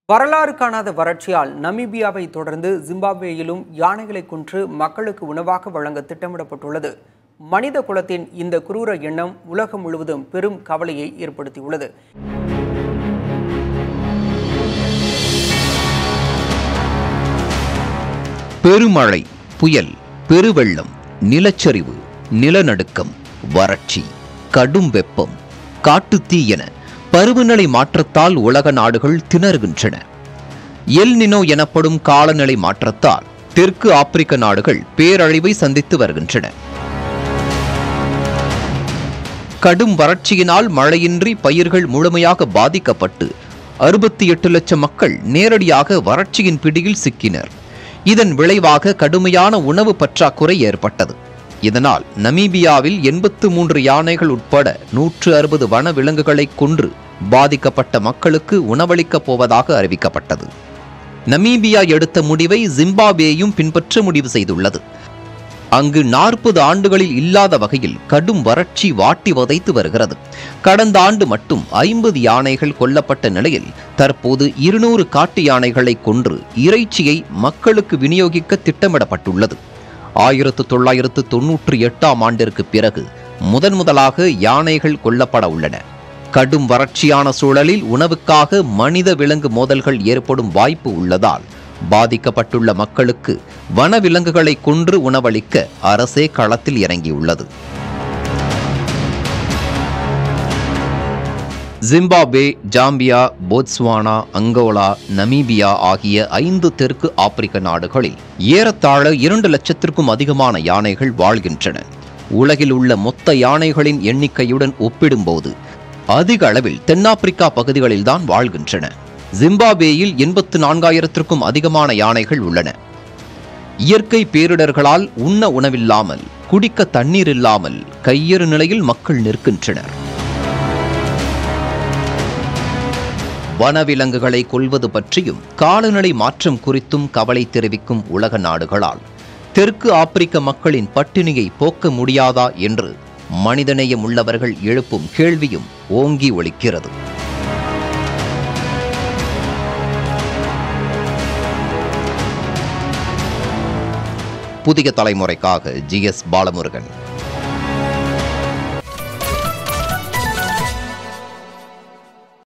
வரலாறு காணாத வறட்சியால் நமீபியாவை தொடர்ந்து ஜிம்பாப்வேயிலும் யானைகளை கொன்று மக்களுக்கு உணவாக வழங்க திட்டமிடப்பட்டுள்ளது மனித குலத்தின் இந்த குரூர எண்ணம் உலகம் முழுவதும் பெரும் கவலையை ஏற்படுத்தியுள்ளது பெருமழை புயல் பெருவெள்ளம் நிலச்சரிவு நிலநடுக்கம் வறட்சி கடும் வெப்பம் காட்டுத்தீ என பருவநிலை மாற்றத்தால் உலக நாடுகள் திணறுகின்றன எல் நினோ எனப்படும் காலநிலை மாற்றத்தால் தெற்கு ஆப்பிரிக்க நாடுகள் பேரழிவை சந்தித்து வருகின்றன கடும் வறட்சியினால் மழையின்றி பயிர்கள் முழுமையாக பாதிக்கப்பட்டு அறுபத்தி எட்டு லட்சம் மக்கள் நேரடியாக வறட்சியின் பிடியில் சிக்கினர் இதன் விளைவாக கடுமையான உணவு பற்றாக்குறை ஏற்பட்டது இதனால் நமீபியாவில் எண்பத்து மூன்று யானைகள் உட்பட நூற்று அறுபது வன விலங்குகளை கொன்று பாதிக்கப்பட்ட மக்களுக்கு உணவளிக்கப் போவதாக அறிவிக்கப்பட்டது நமீபியா எடுத்த முடிவை ஜிம்பாப்வேயும் பின்பற்ற முடிவு செய்துள்ளது அங்கு நாற்பது ஆண்டுகளில் இல்லாத வகையில் கடும் வறட்சி வாட்டி வதைத்து வருகிறது கடந்த ஆண்டு மட்டும் ஐம்பது யானைகள் கொல்லப்பட்ட நிலையில் தற்போது இருநூறு காட்டு யானைகளை கொன்று இறைச்சியை மக்களுக்கு விநியோகிக்க திட்டமிடப்பட்டுள்ளது ஆயிரத்து தொள்ளாயிரத்து தொன்னூற்றி எட்டாம் ஆண்டிற்கு பிறகு முதன் முதலாக யானைகள் கொல்லப்பட உள்ளன கடும் வறட்சியான சூழலில் உணவுக்காக மனித விலங்கு மோதல்கள் ஏற்படும் வாய்ப்பு உள்ளதால் பாதிக்கப்பட்டுள்ள மக்களுக்கு வனவிலங்குகளை கொன்று உணவளிக்க அரசே களத்தில் இறங்கியுள்ளது Zimbabwe Zambia Botswana Angola Namibia ஆகிய ஐந்து தெற்கு ஆப்பிரிக்க நாடுகளில் ஏறத்தாழ இரண்டு லட்சத்திற்கும் அதிகமான யானைகள் வாழ்கின்றன உலகில் உள்ள மொத்த யானைகளின் எண்ணிக்கையுடன் ஒப்பிடும்போது அதிக அளவில் தென்னாப்பிரிக்கா பகுதிகளில்தான் வாழ்கின்றன ஜிம்பாப்வேயில் எண்பத்து நான்காயிரத்திற்கும் அதிகமான யானைகள் உள்ளன இயற்கை பேரிடர்களால் உண்ண உணவில்லாமல் குடிக்க தண்ணீர் இல்லாமல் கையறு நிலையில் மக்கள் நிற்கின்றனர் வனவிலங்குகளை கொல்வது பற்றியும் காலநிலை மாற்றம் குறித்தும் கவலை தெரிவிக்கும் உலக நாடுகளால் தெற்கு ஆப்பிரிக்க மக்களின் பட்டினியை போக்க முடியாதா என்று மனிதநேயம் உள்ளவர்கள் எழுப்பும் கேள்வியும் ஓங்கி ஒலிக்கிறது புதிய தலைமுறைக்காக ஜி எஸ் பாலமுருகன்